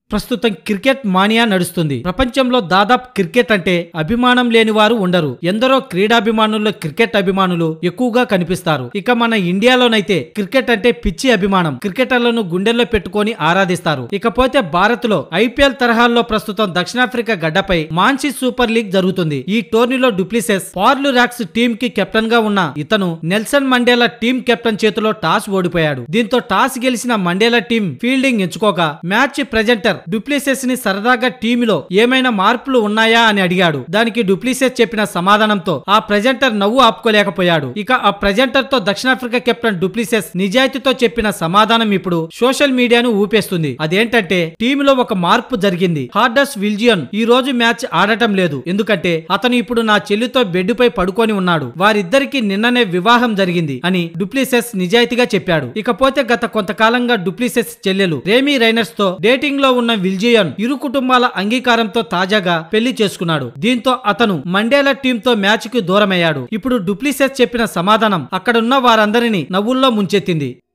ప్రస్తుతం cricket mania నడుస్తుంది ప్రపంచంలో దాదాపు క్రికెట్ అంటే అభిమానం లేని వారు ఉండరు ఎందరో క్రీడాభిమానుల్లో క్రికెట్ అభిమానులు ఎక్కువగా కనిపిస్తారు ఇక మన ఇండియాలోనైతే క్రికెట్ అంటే పిచ్చి అభిమానం క్రికెటర్లను గుండెల్లో పెట్టుకొని ఆరాధిస్తారు ఇకపోతే భారత్ లో ఐపీఎల్ తరహాల్లో ప్రస్తుతం దక్షిణాఫ్రికా గడ్డపై మాన్సీ సూపర్ లీగ్ జరుగుతుంది ఈ టోర్నీలో డూప్లిసెస్ పార్లు రాక్స్ టీమ్ కి కెప్టెన్ గా ఉన్న ఇతను నెల్సన్ మండేలా టీమ్ కెప్టెన్ చేతిలో టాస్ ఓడిపోయాడు దీంతో టాస్ గెలిచిన మండేలా టీం ఫీల్డింగ్ ఎంచుకోగా మ్యాచ్ ప్రెజెంటర్ డూప్లిసెస్ ని సరదాగా టీమిలో ఏమైనా మార్పులు ఉన్నాయా అని అడిగాడు దానికి డూప్లిసెస్ చెప్పిన సమాధానంతో ఆ ప్రెజెంటర్ నవ్వు ఆపుకోలేకపోయాడు ఇక ఆ ప్రెజెంటర్ తో దక్షిణాఫ్రికా కెప్టెన్ డూప్లిసెస్ నిజాయితీతో చెప్పిన సమాధానం ఇప్పుడు సోషల్ మీడియాను ఊపేస్తుంది అదేంటంటే టీంలో ఒక మార్పు జరిగింది హార్డస్ విల్జియన్ ఈ రోజు మ్యాచ్ ఆడటం లేదు ఎందుకంటే అతను ఇప్పుడు నా చెల్లితో బెడ్ పై పడుకొని ఉన్నాడు వారిద్దరికి నిన్ననే వివాహం జరిగింది అని డూప్లిసెస్ నిజాయితీగా చెప్పాడు ఇకపోతే గత కొంతకాలంగా డూప్లిసెస్ చెల్లెలు రేమీ రైనర్స్ తో డేటింగ్ లో ఉన్న విల్జియన్ ఇరు కుటుంబాల అంగీకారంతో తాజాగా పెళ్లి చేసుకున్నాడు దీంతో అతను మండేలా టీమ్ తో మ్యాచ్ కి దూరమయ్యాడు ఇప్పుడు డూప్లిసెస్ చెప్పిన సమాధానం అక్కడున్న వారందరినీ నవ్వుల్లో ముంచెత్తింది